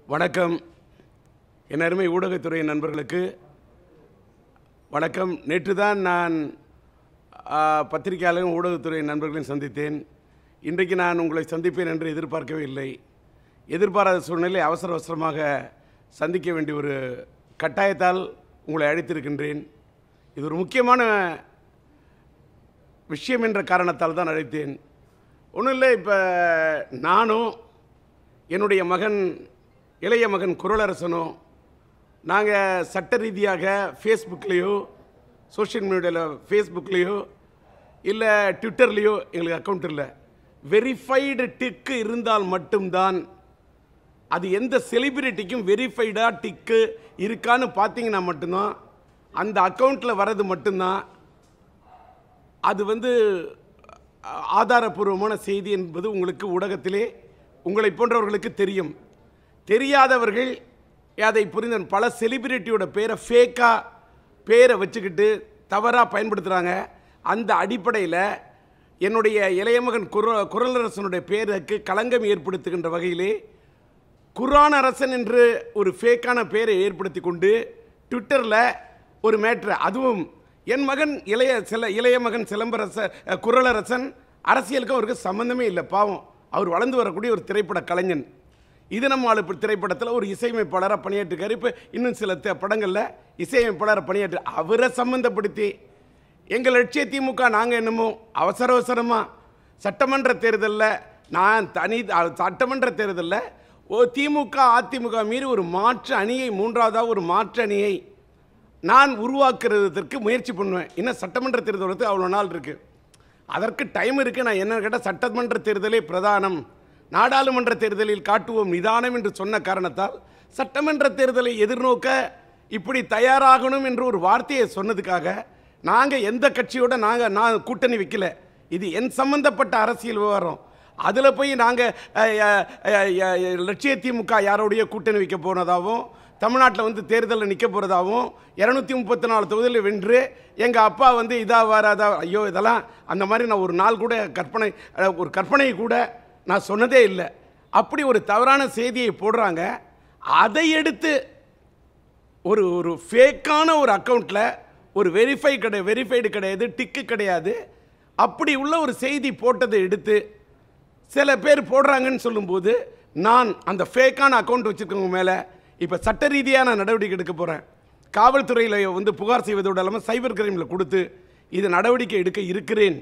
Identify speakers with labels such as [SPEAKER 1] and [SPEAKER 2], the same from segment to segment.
[SPEAKER 1] வணக்கம் என் அருமை ஊடகத்துறை நண்பர்களுக்கு வணக்கம் நேற்று தான் நான் ஆ, பத்திரிகையாளரும் ஊடகத்துறை நண்பர்களையும் சந்தித்தேன் இன்றைக்கு நான் உங்களை சந்திப்பேன் என்று எதிர்பார்க்கவே இல்லை எதிர்பாராத சூழ்நிலை அவசர அவசரமாக சந்திக்க வேண்டிய ஒரு கட்டாயத்தால் உங்களை அழைத்திருக்கின்றேன் இது ஒரு முக்கியமான விஷயம் என்ற காரணத்தால் தான் அழைத்தேன் ஒன்றும் இல்லை இப்போ நானும் என்னுடைய மகன் இளைய மகன் குரலரசனும் நாங்கள் சட்ட ரீதியாக ஃபேஸ்புக்லேயோ சோஷியல் மீடியாவில் ஃபேஸ்புக்லேயோ இல்லை ட்விட்டர்லேயோ எங்களுக்கு அக்கௌண்ட் இல்லை வெரிஃபைடு டிக்கு இருந்தால் மட்டும்தான் அது எந்த செலிபிரிட்டிக்கும் வெரிஃபைடாக டிக்கு இருக்கான்னு பார்த்தீங்கன்னா மட்டும்தான் அந்த அக்கௌண்ட்டில் வர்றது மட்டும்தான் அது வந்து அ- ஆதாரபூர்வமான செய்தி என்பது உங்களுக்கு ஊடகத்திலே உங்களை போன்றவர்களுக்கு தெரியும் தெரியாதவர்கள் அதை புரிந்த பல செலிபிரிட்டியோட பேரை ஃபேக்காக பேரை வச்சுக்கிட்டு தவறாக பயன்படுத்துகிறாங்க அந்த அடிப்படையில் என்னுடைய இளைய மகன் குர குரலரசனுடைய பேருக்கு களங்கம் ஏற்படுத்துகின்ற வகையிலே குரான் அரசன் என்று ஒரு ஃபேக்கான பேரை ஏற்படுத்தி கொண்டு ட்விட்டரில் ஒரு மேட்ரு அதுவும் என் மகன் இளைய சில இளைய மகன் சிலம்பரச அஹ், குரலரசன் அரசியலுக்கு அவருக்கு சம்மந்தமே இல்லை பாவம் அவர் வளர்ந்து வரக்கூடிய ஒரு திரைப்பட கலைஞன் இது நம்ம ஆளு திரைப்படத்தில் ஒரு இசையமைப்பாளராக பணியாற்றிருக்காரு இப்போ இன்னும் சில த- படங்கள்ல இசையமைப்பாளராக பணியாற்றி அவரை சம்மந்தப்படுத்தி எங்கள் லட்சிய திமுக நாங்கள் என்னமோ அவசர அவசரமாக சட்டமன்ற தேர்தலில் நான் தனி அ- சட்டமன்ற தேர்தலில் ஓ திமுக அதிமுக மீறி ஒரு மாற்று அணியை மூன்றாவதாக ஒரு மாற்று அணியை நான் உருவாக்குறதுக்கு முயற்சி பண்ணுவேன் இன்னும் சட்டமன்ற தேர்தல் வரதுக்கு அவ்வளோ நாள் இருக்குது அதற்கு டைம் இருக்குது நான் என்ன கேட்டால் சட்டமன்ற தேர்தலே பிரதானம் நாடாளுமன்ற தேர்தலில் காட்டுவோம் நிதானம் என்று சொன்ன காரணத்தால் சட்டமன்ற தேர்தலை எதிர்நோக்க இப்படி தயாராகணும் என்று ஒரு வார்த்தையை சொன்னதுக்காக நாங்கள் எந்த கட்சியோட நாங்கள் நான் கூட்டணி வைக்கல இது என் சம்பந்தப்பட்ட அரசியல் விவகாரம் அதில் போய் நாங்கள் லட்சிய திமுக யாரோடைய கூட்டணி வைக்க போனதாகவும் தமிழ்நாட்டில் வந்து தேர்தலில் நிற்க போகிறதாகவும் இரநூத்தி முப்பத்தி நாலு தொகுதியில் வென்று எங்கள் அப்பா வந்து இதாக வராதா ஐயோ இதெல்லாம் அந்த மாதிரி நான் ஒரு நாள் கூட கற்பனை அஹ், ஒரு கற்பனை கூட நான் சொன்னதே இல்லை அப்படி ஒரு தவறான செய்தியை போடுறாங்க அதை எடுத்து ஒரு ஒரு ஃபேக்கான ஒரு அக்கௌண்ட்டில் ஒரு வெரிஃபை கிடையாது வெரிஃபைடு கிடையாது டிக்கு கிடையாது அப்படி உள்ள ஒரு செய்தி போட்டதை எடுத்து சில பேர் போடுறாங்கன்னு சொல்லும்போது நான் அந்த ஃபேக்கான அக்கௌண்ட் வச்சுருக்கவங்க மேலே இப்போ சட்ட ரீதியான நடவடிக்கை எடுக்க போகிறேன் காவல்துறையில் வந்து புகார் செய்வதோடு இல்லாமல் சைபர் கிரைமில் கொடுத்து இது நடவடிக்கை எடுக்க இருக்கிறேன்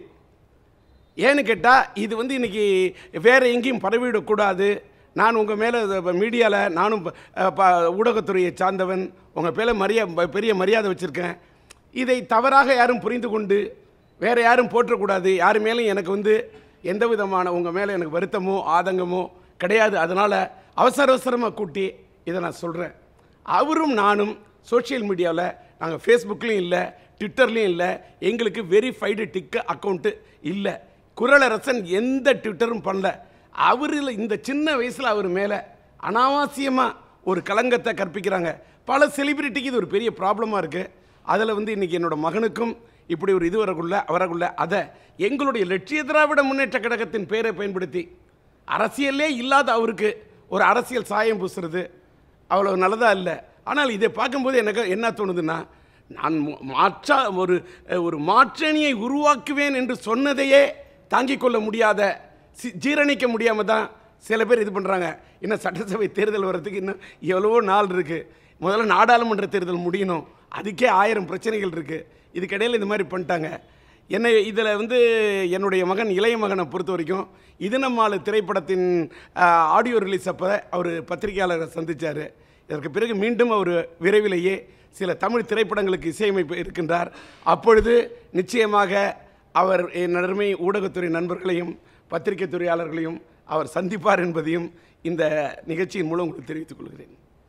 [SPEAKER 1] ஏன்னு கேட்டால் இது வந்து இன்னைக்கு வேறு எங்கேயும் பரவிடக்கூடாது நான் உங்கள் மேலே மீடியாவில் நானும் ப- அஹ் ப- ஊடகத்துறையை சார்ந்தவன் உங்கள் மேலே மரியா ப- பெரிய மரியாதை வச்சுருக்கேன் இதை தவறாக யாரும் புரிந்து கொண்டு வேறு யாரும் போற்றக்கூடாது யார் மேலும் எனக்கு வந்து எந்த விதமான உங்கள் மேலே எனக்கு வருத்தமோ ஆதங்கமோ கிடையாது அதனால் அவசர அவசரமாக கூட்டி இதை நான் சொல்கிறேன் அவரும் நானும் சோஷியல் மீடியாவில் நாங்கள் ஃபேஸ்புக்லேயும் இல்லை ட்விட்டர்லேயும் இல்லை எங்களுக்கு வெரிஃபைடு டிக்கு அக்கௌண்ட்டு இல்லை குரலரசன் எந்த ட்விட்டரும் பண்ணல அவரில் இந்த சின்ன வயசில் அவர் மேலே அனாவசியமாக ஒரு களங்கத்தை கற்பிக்கிறாங்க பல செலிபிரிட்டிக்கு இது ஒரு பெரிய ப்ராப்ளமாக இருக்குது அதில் வந்து இன்றைக்கி என்னோட மகனுக்கும் இப்படி ஒரு இது வரக்குள்ள வரக்குள்ள அதை எங்களுடைய லட்சிய திராவிட முன்னேற்ற கழகத்தின் பெயரை பயன்படுத்தி அரசியலே இல்லாத அவருக்கு ஒரு அரசியல் சாயம் பூசுறது அவ்வளோ நல்லதாக இல்லை ஆனால் இதை பார்க்கும்போது எனக்கு என்ன தோணுதுன்னா நான் மு- மாற்றா ஒரு அஹ், ஒரு மாற்றணியை உருவாக்குவேன் என்று சொன்னதையே தாங்கிக் கொள்ள முடியாத சி- ஜீரணிக்க முடியாமல் தான் சில பேர் இது பண்ணுறாங்க இன்னும் சட்டசபை தேர்தல் வர்றதுக்கு இன்னும் எவ்வளவோ நாள் இருக்குது முதல்ல நாடாளுமன்ற தேர்தல் முடியணும் அதுக்கே ஆயிரம் பிரச்சனைகள் இருக்குது இதுக்கிடையில் இந்த மாதிரி பண்ணிட்டாங்க என்னை இதில் வந்து என்னுடைய மகன் இளைய மகனை பொறுத்த வரைக்கும் இது நம்மால் திரைப்படத்தின் ஆஹ், ஆடியோ ரிலீஸ் அப்போ அவர் பத்திரிகையாளரை சந்தித்தார் இதற்கு பிறகு மீண்டும் அவர் விரைவிலேயே சில தமிழ் திரைப்படங்களுக்கு இசையமைப்பு இருக்கின்றார் அப்பொழுது நிச்சயமாக அவர் என் அருமை ஊடகத்துறை நண்பர்களையும் பத்திரிகை துறையாளர்களையும் அவர் சந்திப்பார் என்பதையும் இந்த நிகழ்ச்சியின் மூலம் உங்களுக்கு தெரிவித்துக் கொள்கிறேன்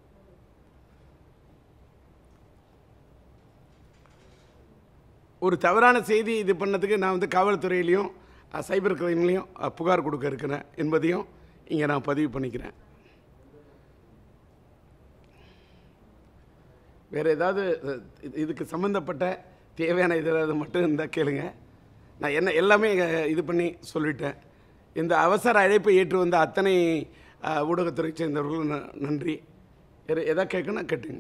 [SPEAKER 1] ஒரு தவறான செய்தி இது பண்ணதுக்கு நான் வந்து காவல்துறையிலையும் அஹ், சைபர் கிரைம்லேயும் அஹ், புகார் கொடுக்க இருக்கிறேன் என்பதையும் இங்கே நான் பதிவு பண்ணிக்கிறேன் வேறு ஏதாவது அஹ், இது- இதுக்கு சம்மந்தப்பட்ட தேவையான இது ஏதாவது மட்டும் இருந்தால் கேளுங்க நான் என்ன எல்லாமே அஹ், இது பண்ணி சொல்லிட்டேன் இந்த அவசர அழைப்பை ஏற்று வந்த அத்தனை அஹ், ஊடகத்துறை சேர்ந்தவர்களும் ந- நன்றி எத- எதா கேட்கணும் கேட்டுங்க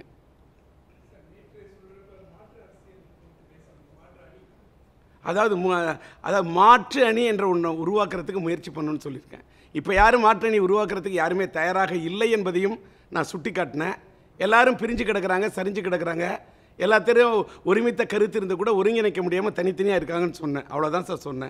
[SPEAKER 1] அதாவது மு- அதாவது மாற்று அணி என்ற ஒன்றை உருவாக்குறதுக்கு முயற்சி பண்ணணும்னு சொல்லியிருக்கேன் இப்போ யாரும் மாற்று அணி உருவாக்குறதுக்கு யாருமே தயாராக இல்லை என்பதையும் நான் சுட்டி காட்டினேன் எல்லாரும் பிரிஞ்சு கிடக்குறாங்க சரிஞ்சு கிடக்குறாங்க எல்லாத்தையும் ஒருமித்த கருத்து இருந்து கூட ஒருங்கிணைக்க முடியாமல் தனித்தனியாக இருக்காங்கன்னு சொன்னேன் அவ்வளோதான் சார் சொன்னேன்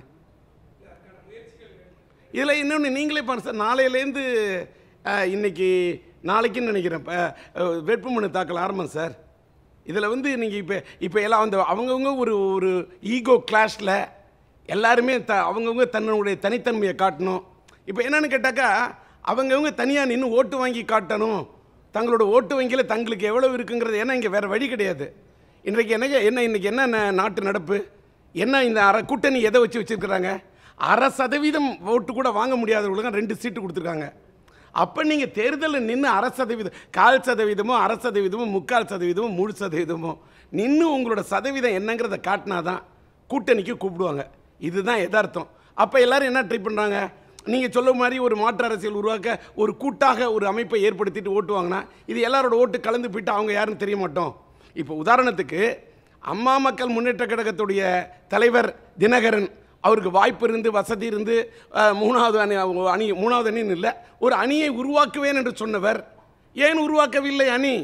[SPEAKER 1] இதில் இன்னொன்று நீங்களே பாருங்க சார் நாளையிலேருந்து அஹ், இன்னைக்கு நாளைக்குன்னு நினைக்கிறேன் இப்போ அஹ், வேட்புமனு தாக்கல் ஆரம்பம் சார் இதில் வந்து நீங்கள் இப்போ இப்போ எல்லாம் அந்த அவங்கவுங்க ஒரு ஒரு ஈகோ கிளாஷில் எல்லாருமே த அவங்கவுங்க தன்னுடைய தனித்தன்மையை காட்டணும் இப்போ என்னன்னு கேட்டாக்கா அவங்கவுங்க தனியாக நின்று ஓட்டு வாங்கி காட்டணும் தங்களோட ஓட்டு வங்கியில் தங்களுக்கு எவ்வளவு இருக்குங்கிறது ஏன்னா இங்கே வேறு வழி கிடையாது இன்றைக்கு என்ன என்ன இன்னைக்கு என்ன ந- நாட்டு நடப்பு என்ன இந்த அரை கூட்டணி எதை வச்சு வச்சுருக்கிறாங்க அரை சதவீதம் ஓட்டு கூட வாங்க முடியாதவங்களுக்கு ரெண்டு சீட்டு கொடுத்துருக்காங்க அப்போ நீங்கள் தேர்தலில் நின்று அரை சதவீதம் கால் சதவீதமோ அரை சதவீதமோ முக்கால் சதவீதமோ முழு சதவீதமோ நின்று உங்களோட சதவீதம் என்னங்கிறத காட்டினா தான் கூட்டணிக்கு கூப்பிடுவாங்க இதுதான் யதார்த்தம் அப்போ எல்லாரும் என்ன ட்ரை பண்ணுறாங்க நீங்கள் சொல்ல மாதிரி ஒரு மாற்று அரசியல் உருவாக்க ஒரு கூட்டாக ஒரு அமைப்பை ஏற்படுத்திட்டு ஓட்டு வாங்கினா இது எல்லாரோட ஓட்டு கலந்து போயிட்டு அவங்க யாருன்னு தெரிய மாட்டோம் இப்போ உதாரணத்துக்கு அம்மா மக்கள் முன்னேற்ற கழகத்துடைய தலைவர் தினகரன் அவருக்கு வாய்ப்பு இருந்து வசதி இருந்து அஹ், மூணாவது அணி அணி மூணாவது அணின்னு இல்லை ஒரு அணியை உருவாக்குவேன் என்று சொன்னவர் ஏன் உருவாக்கவில்லை அணி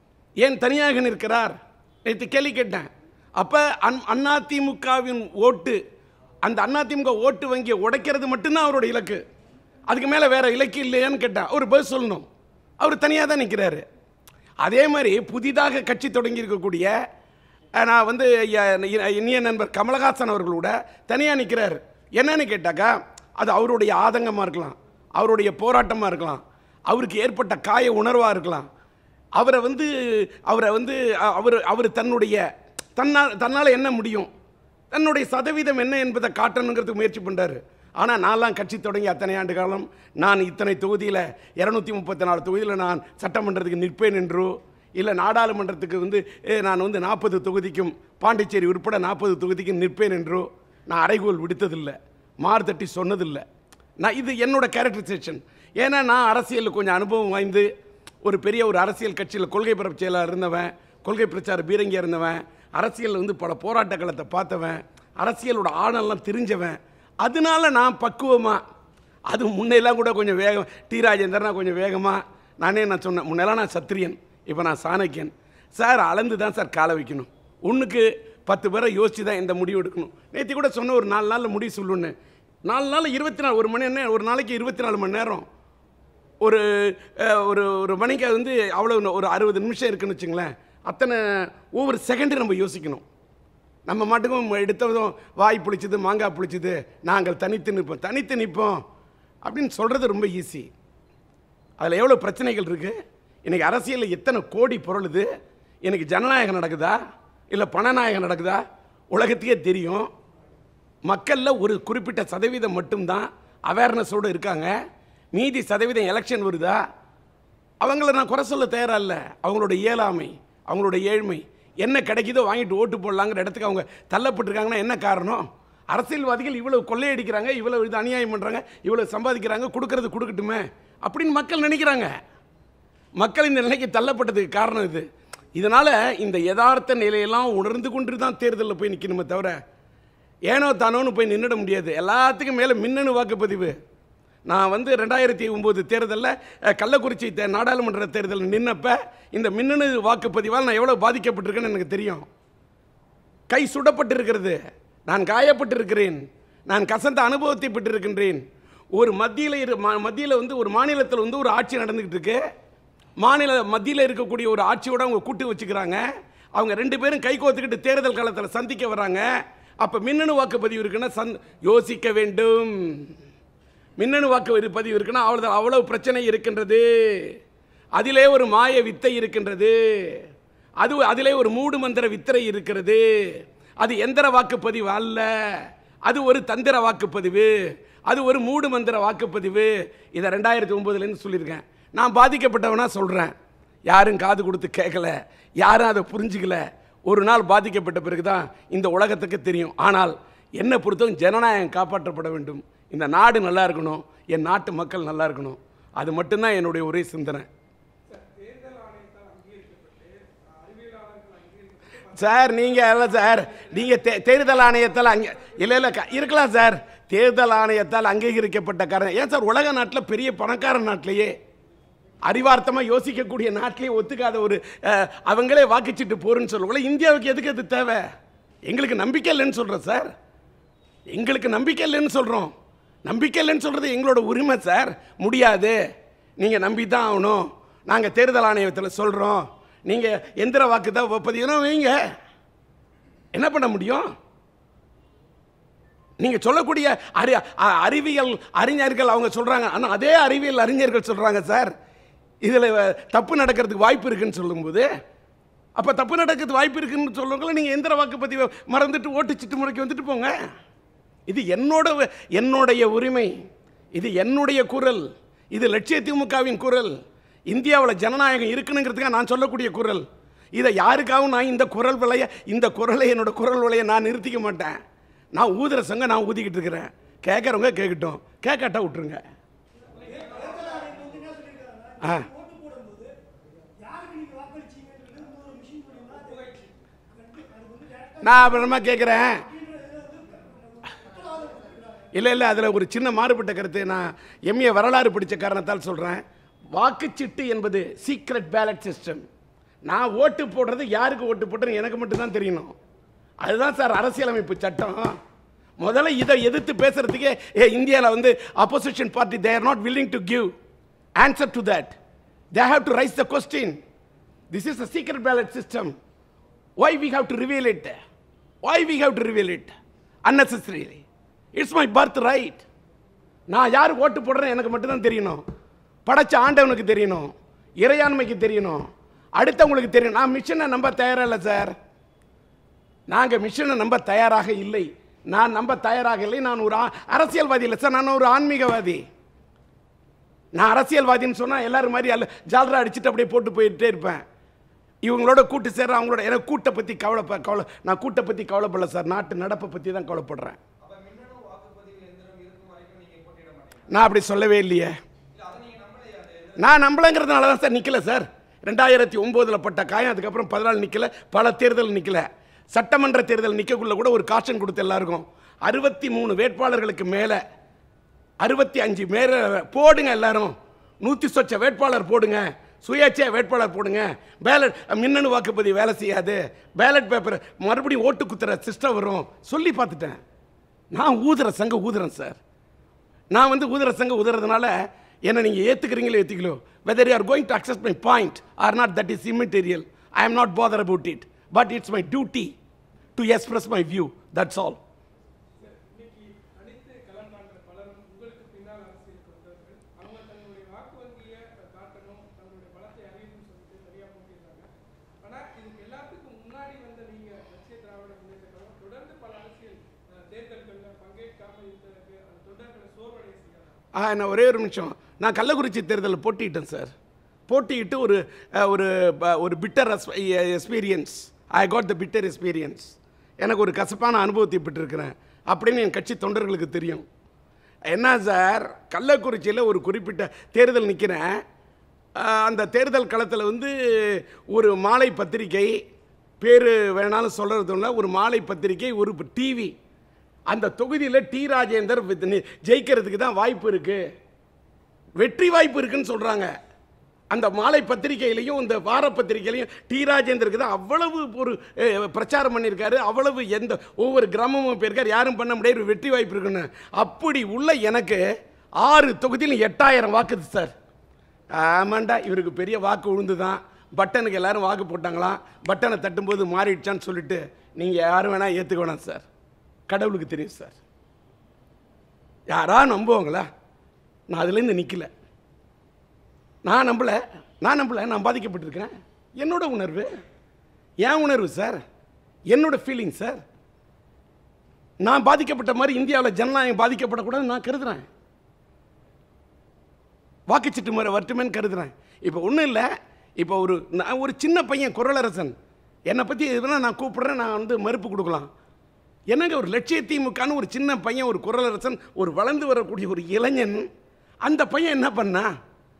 [SPEAKER 1] ஏன் தனியாக நிற்கிறார் நேற்று கேள்வி கேட்டேன் அப்போ அன் அதிமுகவின் ஓட்டு அந்த அதிமுக ஓட்டு வங்கியை உடைக்கிறது மட்டும்தான் அவரோட இலக்கு அதுக்கு மேலே வேற இலக்கு இல்லையான்னு கேட்டேன் அவர் பதில் சொல்லணும் அவர் தனியாக தான் நிற்கிறாரு அதே மாதிரி புதிதாக கட்சி தொடங்கி இருக்கக்கூடிய அஹ், நான் வந்து ஐயா, இ- இனிய நண்பர் கமலஹாசன் அவர்களோட தனியாக நிற்கிறார் என்னன்னு கேட்டாக்கா அது அவருடைய ஆதங்கமாக இருக்கலாம் அவருடைய போராட்டமாக இருக்கலாம் அவருக்கு ஏற்பட்ட காய உணர்வாக இருக்கலாம் அவரை வந்து அவரை வந்து அ- அவர் அவர் தன்னுடைய தன்னால் தன்னால் என்ன முடியும் தன்னுடைய சதவீதம் என்ன என்பதை காட்டணுங்கிறதுக்கு முயற்சி பண்ணுறாரு ஆனால் நான்லாம் கட்சி தொடங்கி அத்தனை ஆண்டு காலம் நான் இத்தனை தொகுதியில் இரநூத்தி முப்பத்தி நாலு தொகுதியில் நான் சட்டமன்றத்துக்கு நிற்பேன் என்றோ இல்லை நாடாளுமன்றத்துக்கு வந்து ஏ, நான் வந்து நாற்பது தொகுதிக்கும் பாண்டிச்சேரி உட்பட நாற்பது தொகுதிக்கும் நிற்பேன் என்றோ நான் அறைகோல் விடுத்ததில்லை மார்தட்டி சொன்னதில்லை நான் இது என்னோட கேரக்டரைசேஷன் ஏன்னா நான் அரசியலில் கொஞ்சம் அனுபவம் வாய்ந்து ஒரு பெரிய ஒரு அரசியல் கட்சியில் கொள்கை பரப்பு செயலாளர் இருந்தவன் கொள்கை பிரச்சார பீரங்கியாக இருந்தவன் அரசியலில் வந்து பல போராட்ட காலத்தை பார்த்தவன் அரசியலோட ஆழம்லாம் தெரிஞ்சவன் அதனால நான் பக்குவமாக அது முன்னெல்லாம் கூட கொஞ்சம் வேகம் டி ராஜேந்திரனா கொஞ்சம் வேகமாக நானே நான் சொன்னேன் முன்னெல்லாம் நான் சத்திரியன் இப்போ நான் சாணக்கியன் சார் அளந்து தான் சார் காலை வைக்கணும் ஒன்றுக்கு பத்து பேரை யோசித்து தான் இந்த முடிவு எடுக்கணும் நேற்று கூட சொன்ன ஒரு நாலு நாளில் முடிவு சொல்லுன்னு நாலு நாள் இருபத்தி நாலு ஒரு மணி நேரம் ஒரு நாளைக்கு இருபத்தி நாலு மணி நேரம் ஒரு அஹ், ஒரு ஒரு மணிக்கு அது வந்து அவ்வளோ ஒரு அறுபது நிமிஷம் இருக்குன்னு வச்சுங்களேன் அத்தனை ஒவ்வொரு செகண்டு நம்ம யோசிக்கணும் நம்ம மட்டுக்கும் எடுத்ததும் வாய் புளிச்சது மாங்காய் புளிச்சது நாங்கள் தனித்து நிற்போம் தனித்து நிற்போம் அப்படின்னு சொல்கிறது ரொம்ப ஈஸி அதில் எவ்வளோ பிரச்சனைகள் இருக்குது இன்றைக்கி அரசியலில் எத்தனை கோடி பொருளுது எனக்கு ஜனநாயகம் நடக்குதா இல்லை பணநாயகம் நடக்குதா உலகத்துக்கே தெரியும் மக்களில் ஒரு குறிப்பிட்ட சதவீதம் மட்டும்தான் அவேர்னஸோடு இருக்காங்க மீதி சதவீதம் எலெக்ஷன் வருதா அவங்கள நான் குறை சொல்ல தயாரா இல்லை அவங்களோட இயலாமை அவங்களோட ஏழ்மை என்ன கிடைக்குதோ வாங்கிட்டு ஓட்டு போடலாங்கிற இடத்துக்கு அவங்க தள்ளப்பட்டிருக்காங்கன்னா என்ன காரணம் அரசியல்வாதிகள் இவ்வளவு கொள்ளையடிக்கிறாங்க இவ்வளவு இது அநியாயம் பண்ணுறாங்க இவ்வளவு சம்பாதிக்கிறாங்க கொடுக்கறது கொடுக்கட்டுமே அப்படின்னு மக்கள் நினைக்கிறாங்க மக்கள் இந்த நிலைக்கு தள்ளப்பட்டதுக்கு காரணம் இது இதனால் இந்த யதார்த்த நிலையெல்லாம் உணர்ந்து கொண்டு தான் தேர்தலில் போய் நிற்கணுமே தவிர ஏனோ தானோன்னு போய் நின்றுட முடியாது எல்லாத்துக்கும் மேலே மின்னணு வாக்குப்பதிவு நான் வந்து ரெண்டாயிரத்தி ஒம்பது தேர்தலில் அஹ், கள்ளக்குறிச்சி தே நாடாளுமன்ற தேர்தலில் நின்னப்ப இந்த மின்னணு வாக்குப்பதிவால் நான் எவ்வளோ பாதிக்கப்பட்டிருக்கேன்னு எனக்கு தெரியும் கை சுடப்பட்டிருக்கிறது நான் காயப்பட்டிருக்கிறேன் நான் கசந்த அனுபவத்தை பெற்றிருக்கின்றேன் ஒரு மத்தியில் இரு மத்தியில் வந்து ஒரு மாநிலத்தில் வந்து ஒரு ஆட்சி நடந்துக்கிட்டு இருக்கு மாநில மத்தியில் இருக்கக்கூடிய ஒரு ஆட்சியோட அவங்க கூட்டு வச்சுக்கிறாங்க அவங்க ரெண்டு பேரும் கை கோத்துக்கிட்டு தேர்தல் காலத்தில் சந்திக்க வராங்க அப்போ மின்னணு வாக்குப்பதிவு இருக்குன்னா சந் யோசிக்க வேண்டும் மின்னணு வாக்கு பதிவு இருக்குன்னா அவ்வளோ அவ்வளவு பிரச்சனை இருக்கின்றது அதிலே ஒரு மாய வித்தை இருக்கின்றது அது அதிலே ஒரு மூடு மந்திர வித்திரை இருக்கிறது அது எந்திர வாக்குப்பதிவு அல்ல அது ஒரு தந்திர வாக்குப்பதிவு அது ஒரு மூடு மந்திர வாக்குப்பதிவு இதை ரெண்டாயிரத்தி ஒம்போதுலேருந்து சொல்லியிருக்கேன் நான் பாதிக்கப்பட்டவனா சொல்கிறேன் யாரும் காது கொடுத்து கேட்கல யாரும் அதை புரிஞ்சுக்கல ஒரு நாள் பாதிக்கப்பட்ட பிறகு தான் இந்த உலகத்துக்கு தெரியும் ஆனால் என்னை பொறுத்தவரை ஜனநாயகம் காப்பாற்றப்பட வேண்டும் இந்த நாடு நல்லா இருக்கணும் என் நாட்டு மக்கள் நல்லா இருக்கணும் அது மட்டும்தான் என்னுடைய ஒரே சிந்தனை சார் நீங்கள் இல்லை சார் நீங்கள் தே தேர்தல் ஆணையத்தால் அங்கே இல்லை இல்லை க- இருக்கலாம் சார் தேர்தல் ஆணையத்தால் அங்கீகரிக்கப்பட்ட காரணம் ஏன் சார் உலக நாட்டில் பெரிய பணக்கார நாட்டிலேயே அறிவார்த்தமாக யோசிக்கக்கூடிய நாட்டிலேயே ஒத்துக்காத ஒரு அஹ், அவங்களே வாக்குச்சீட்டு போருன்னு சொல்லுவோம்ல இந்தியாவுக்கு எதுக்கு அது தேவை எங்களுக்கு நம்பிக்கை இல்லைன்னு சொல்கிறேன் சார் எங்களுக்கு நம்பிக்கை இல்லைன்னு சொல்கிறோம் நம்பிக்கை இல்லைன்னு சொல்கிறது எங்களோட உரிமை சார் முடியாது நீங்கள் நம்பி தான் ஆகணும் நாங்கள் தேர்தல் ஆணையத்தில் சொல்கிறோம் நீங்கள் எந்திர வாக்கு தான் பதிவுனா வைங்க என்ன பண்ண முடியும் நீங்கள் சொல்லக்கூடிய அறி அ- அறிவியல் அறிஞர்கள் அவங்க சொல்கிறாங்க ஆனால் அதே அறிவியல் அறிஞர்கள் சொல்கிறாங்க சார் இதில் தப்பு நடக்கிறதுக்கு வாய்ப்பு இருக்குன்னு சொல்லும்போது அப்போ தப்பு நடக்கிறதுக்கு வாய்ப்பு இருக்குன்னு சொல்லுவாங்கள நீங்கள் எந்திர வாக்குப்பதிவை மறந்துட்டு ஓட்டுச்சிட்டு முறைக்கு வந்துட்டு போங்க இது என்னோட வ- என்னுடைய உரிமை இது என்னுடைய குரல் இது லட்சிய திமுகவின் குரல் இந்தியாவில் ஜனநாயகம் இருக்கணுங்கிறதுக்காக நான் சொல்லக்கூடிய குரல் இதை யாருக்காகவும் நான் இந்த குரல் விலைய இந்த குரலை என்னோட குரல் விலையை நான் நிறுத்திக்க மாட்டேன் நான் ஊதுற சங்க நான் ஊதிக்கிட்டு இருக்கிறேன் கேட்குறவங்க கேட்கட்டும் கேட்காட்டா விட்டுருங்க ஆ நான் அப்புறமா கேட்குறேன் இல்லை இல்லை அதில் ஒரு சின்ன மாறுபட்ட கருத்து நான் எம்ஏ வரலாறு படித்த காரணத்தால் சொல்கிறேன் வாக்குச்சீட்டு என்பது சீக்ரெட் பேலட் சிஸ்டம் நான் ஓட்டு போடுறது யாருக்கு ஓட்டு போட்டுன்னு எனக்கு மட்டும்தான் தெரியணும் அதுதான் சார் அரசியலமைப்பு சட்டம் முதல்ல இதை எதிர்த்து பேசுறதுக்கே இந்தியாவில் வந்து opposition party they are not willing to give answer to that they have to raise the question this is a secret ballot system why we have to reveal it why we have to reveal it unnecessarily it's my birth right நான் யார் ஓட்டு போடுறேன் எனக்கு மட்டும்தான் தெரியணும் படைச்ச ஆண்டவனுக்கு தெரியணும் இறையாண்மைக்கு தெரியணும் அடுத்தவங்களுக்கு தெரியும் நான் மிஷனை நம்ப தயாரா இல்லை சார் நாங்கள் மிஷனை நம்ப தயாராக இல்லை நான் நம்ப தயாராக இல்லை நான் ஒரு ஆ- அரசியல்வாதி இல்லை சார் நான் ஒரு ஆன்மீகவாதி நான் அரசியல்வாதின்னு சொன்னால் எல்லாரும் மாதிரி அல்ல ஜாலரா அடிச்சுட்டு அப்படியே போட்டு போயிட்டே இருப்பேன் இவங்களோட கூட்டு சேர அவங்களோட எனக்கு கூட்டை பற்றி கவலை கவலை நான் கூட்டை பற்றி கவலைப்படல சார் நாட்டு நடப்பை பற்றி தான் கவலைப்படுறேன் நான் அப்படி சொல்லவே இல்லையே நான் நம்பலங்கிறதுனால தான் சார் நிற்கல சார் ரெண்டாயிரத்தி ஒம்போதில் பட்ட காயம் அதுக்கப்புறம் பதினாலு நிற்கல பல தேர்தல் நிற்கல சட்டமன்ற தேர்தல் நிற்கக்குள்ள கூட ஒரு காஷன் கொடுத்து எல்லாருக்கும் அறுபத்தி மூணு வேட்பாளர்களுக்கு மேலே அறுபத்தி அஞ்சு மேல போடுங்க எல்லாரும் நூற்றி சொச்ச வேட்பாளர் போடுங்க சுயேட்சையா வேட்பாளர் போடுங்க பேலட் மின்னணு வாக்குப்பதிவு வேலை செய்யாது பேலட் பேப்பர் மறுபடியும் ஓட்டு குத்துற சிஸ்டம் வரும் சொல்லி பார்த்துட்டேன் நான் ஊதுற சங்க ஊதுறேன் சார் நான் வந்து ஊதுற சங்க ஊதுறதுனால என்னை நீங்கள் ஏற்றுக்கிறீங்களோ ஏற்றுக்கலோ whether you are going to accept my point or not that is immaterial I am not bother about it but it's my duty to express my view that's all
[SPEAKER 2] இன்னைக்கு அனைத்து களங்காண்ற பலரும் உங்களுக்கு பின்னால் அரசியலுக்கு வந்தவர்கள் அவங்க தங்களுடைய வாக்கு வங்கியை காட்டணும் தங்களுடைய பலத்தை அறியணும்னு சொல்லிட்டு சரியா போட்டிருந்தாங்க ஆனா இதுக்கு எல்லாத்துக்கும் முன்னாடி வந்த நீங்க லட்சிய திராவிட முன்னேற்ற கழகம் தொடர்ந்து பல அரசியல் அஹ், தேர்தல்கள்ல பங்கேற்காம இருந்ததுக்கு அந்த தொண்டர்களை சோர்வடைய செய்யலாம்
[SPEAKER 1] ஆ நான் ஒரே ஒரு நிமிஷம் நான் கள்ளக்குறிச்சி தேர்தலில் போட்டியிட்டேன் சார் போட்டியிட்டு ஒரு அஹ், ஒரு ப- ஒரு bitter experience I got the bitter experience எனக்கு ஒரு கசப்பான அனுபவத்தை பெற்றிருக்கிறேன் அப்படின்னு என் கட்சி தொண்டர்களுக்கு தெரியும் என்ன சார் கள்ளக்குறிச்சியில் ஒரு குறிப்பிட்ட தேர்தல் நிற்கிறேன் அந்த தேர்தல் களத்தில் வந்து ஒரு மாலை பத்திரிகை பேர் வேணாலும் சொல்கிறது இல்லை ஒரு மாலை பத்திரிகை ஒரு டிவி அந்த தொகுதியில் டி ராஜேந்தர் with நி- ஜெயிக்கிறதுக்கு தான் வாய்ப்பு இருக்குது வெற்றி வாய்ப்பு இருக்குன்னு சொல்கிறாங்க அந்த மாலை பத்திரிகையிலையும் இந்த வார பத்திரிகையிலையும் டி ராஜேந்தருக்கு தான் அவ்வளவு ஒரு அஹ், பிரச்சாரம் பண்ணியிருக்காரு அவ்வளவு எந்த ஒவ்வொரு கிராமமும் போயிருக்காரு யாரும் பண்ண முடியாது ஒரு வெற்றி வாய்ப்பு இருக்குன்னு அப்படி உள்ள எனக்கு ஆறு தொகுதியிலும் எட்டாயிரம் வாக்குது சார் ஆமாண்டா இவருக்கு பெரிய வாக்கு உழுந்து தான் பட்டனுக்கு எல்லாரும் வாக்கு போட்டாங்களாம் பட்டனை தட்டும்போது மாறிடுச்சான்னு சொல்லிட்டு நீங்கள் யாரும் வேணால் ஏற்றுக்க வேணாம் சார் கடவுளுக்கு தெரியும் சார் யாரா நம்புவாங்களா நான் அதுலேருந்து நிற்கல நான் நம்பல நான் நம்பல நான் பாதிக்கப்பட்டிருக்கிறேன் என்னோட உணர்வு என் உணர்வு சார் என்னோட ஃபீலிங் சார் நான் பாதிக்கப்பட்ட மாதிரி இந்தியாவில் ஜனநாயகம் பாதிக்கப்படக்கூடாதுன்னு நான் கருதுறேன் வாக்குச்சீட்டு முறை வரட்டுமேன்னு கருதுறேன் இப்போ ஒன்றும் இல்லை இப்போ ஒரு நான் ஒரு சின்ன பையன் குரலரசன் என்னை பற்றி எதுனா நான் கூப்பிடுறேன் நான் வந்து மறுப்பு கொடுக்கலாம் என்னங்க ஒரு லட்சிய திமுகன்னு ஒரு சின்ன பையன் ஒரு குரலரசன் ஒரு வளர்ந்து வரக்கூடிய ஒரு இளைஞன் அந்த பையன் என்ன பண்ணா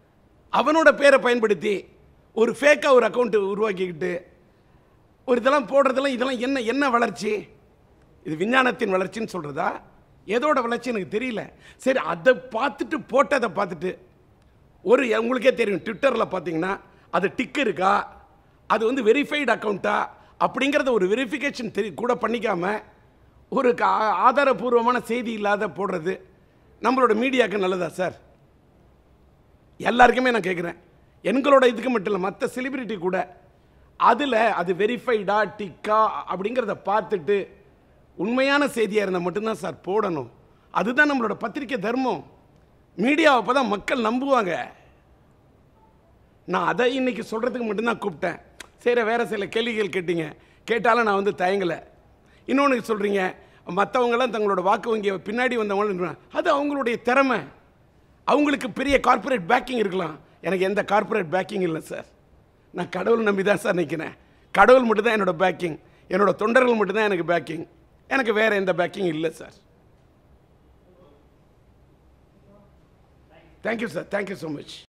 [SPEAKER 1] அவனோட பேரை பயன்படுத்தி ஒரு ஃபேக்காக ஒரு அக்கௌண்ட் உருவாக்கிக்கிட்டு ஒரு இதெல்லாம் போடுறதெல்லாம் இதெல்லாம் என்ன என்ன வளர்ச்சி இது விஞ்ஞானத்தின் வளர்ச்சின்னு சொல்கிறதா எதோட வளர்ச்சி எனக்கு தெரியல சரி அதை பார்த்துட்டு போட்டதை பார்த்துட்டு ஒரு உங்களுக்கே தெரியும் ட்விட்டரில் பார்த்தீங்கன்னா அது டிக் இருக்கா அது வந்து வெரிஃபைடு அக்கௌண்ட்டா அப்படிங்கிறத ஒரு வெரிஃபிகேஷன் தெரி கூட பண்ணிக்காம ஒரு கா- ஆதாரபூர்வமான செய்தி இல்லாத போடுறது நம்மளோட மீடியாவுக்கு நல்லதா சார் எல்லாருக்குமே நான் கேட்குறேன் எங்களோட இதுக்கு மட்டும் இல்லை மற்ற செலிபிரிட்டி கூட அதில் அது வெரிஃபைடா டிக்கா அப்படிங்கிறத பார்த்துட்டு உண்மையான செய்தியாக இருந்தால் மட்டும்தான் சார் போடணும் அதுதான் நம்மளோட பத்திரிக்கை தர்மம் மீடியாவை அப்போ தான் மக்கள் நம்புவாங்க நான் அதை இன்னைக்கு சொல்கிறதுக்கு மட்டும்தான் கூப்பிட்டேன் சரி வேறு சில கேள்விகள் கேட்டீங்க கேட்டாலும் நான் வந்து தயங்கலை இன்னொன்று சொல்கிறீங்க மற்றவங்கெல்லாம் தங்களோட வாக்கு வங்கியை பின்னாடி வந்தவங்க அது அவங்களுடைய திறமை அவங்களுக்கு பெரிய கார்ப்பரேட் பேக்கிங் இருக்கலாம் எனக்கு எந்த கார்ப்பரேட் பேக்கிங் இல்லை சார் நான் கடவுள் நம்பி தான் சார் நிற்கிறேன் கடவுள் மட்டும்தான் என்னோட பேக்கிங் என்னோட தொண்டர்கள் மட்டும்தான் எனக்கு பேக்கிங் எனக்கு வேறு எந்த பேக்கிங் இல்லை sir thank you sir thank you so much